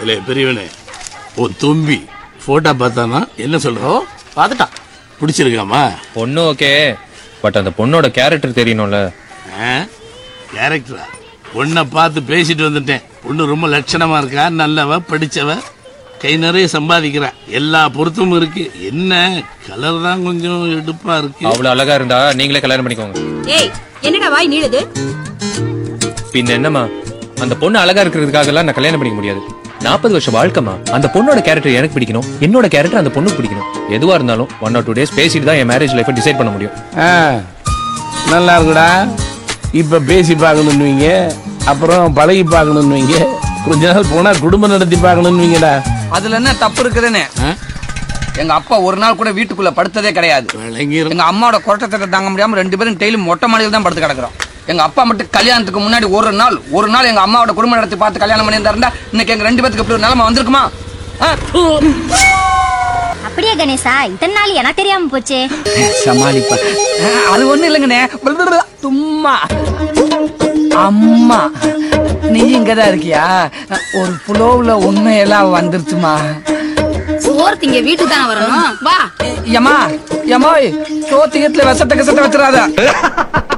இல்லை பெரியவனே உன் தும்பி போட்டோ பார்த்தானா என்ன சொல்றோம் பார்த்துட்டான் பிடிச்சிருக்காமா பொண்ணு ஓகே பட் அந்த பொண்ணோட கேரக்டர் தெரியணும்ல கேரக்டரா பொண்ணை பார்த்து பேசிட்டு வந்துட்டேன் பொண்ணு ரொம்ப லட்சணமா இருக்கா நல்லவ படிச்சவ கை நிறைய சம்பாதிக்கிறா எல்லா பொருத்தமும் இருக்கு என்ன கலர் தான் கொஞ்சம் எடுப்பா இருக்கு அவ்வளவு அழகா இருந்தா நீங்களே கல்யாணம் பண்ணிக்கோங்க ஏய் என்னடா வாய் நீளுது பின்ன என்னம்மா அந்த பொண்ணு அழகா இருக்கிறதுக்காக எல்லாம் நான் கல்யாணம் பண்ணிக்க முடியாது நாற்பது வருஷம் வாழ்க்கைமா அந்த பொண்ணோட கேரக்டர் எனக்கு பிடிக்கணும் என்னோட கேரக்டர் அந்த பொண்ணுக்கு பிடிக்கணும் எதுவா இருந்தாலும் ஒன் ஆர் டூ டேஸ் பேசிட்டு தான் என் மேரேஜ் லைஃப் டிசைட் பண்ண முடியும் ஆ, நல்லா இருக்குடா இப்ப பேசி பார்க்கணும்னுவீங்க அப்புறம் பழகி பார்க்கணும்னுவீங்க கொஞ்ச நாள் போனா குடும்பம் நடத்தி பார்க்கணும்னுவீங்கடா அதுல என்ன தப்பு இருக்குதுன்னு எங்க அப்பா ஒரு நாள் கூட வீட்டுக்குள்ள படுத்ததே கிடையாது விளங்கிரும் எங்க அம்மாவோட கொட்டத்தை தாங்க முடியாம ரெண்டு பேரும் டெய்லி மொட்டை மாடியில் தான் படுத்து கிடக்குறோம் எங்க அப்பா மட்டும் கல்யாணத்துக்கு முன்னாடி ஒரு நாள் ஒரு நாள் எங்க அம்மாவோட குடும்ப நடத்தி பார்த்து கல்யாணம் பண்ணியிருந்தா இன்னைக்கு எங்க ரெண்டு பேத்துக்கு இப்படி ஒரு நிலைமை வந்திருக்குமா ஆ? அப்படியே கணேசா இத்தனை நாள் எனக்கு தெரியாம போச்சே சமாளிப்பா ஆ, அது ஒண்ணு இல்லைங்கண்ணே பிளபிளபிள, சும்மா அம்மா நீ இங்கதான் இருக்கியா ஒரு புலோவுல உண்மையெல்லாம் வந்துருச்சுமா சோறு திங்க வீட்டுக்கு தானே வரணும் வா யமா யமோய் சோத்தியத்துல விஷத்தை கசத்தை வச்சிடாத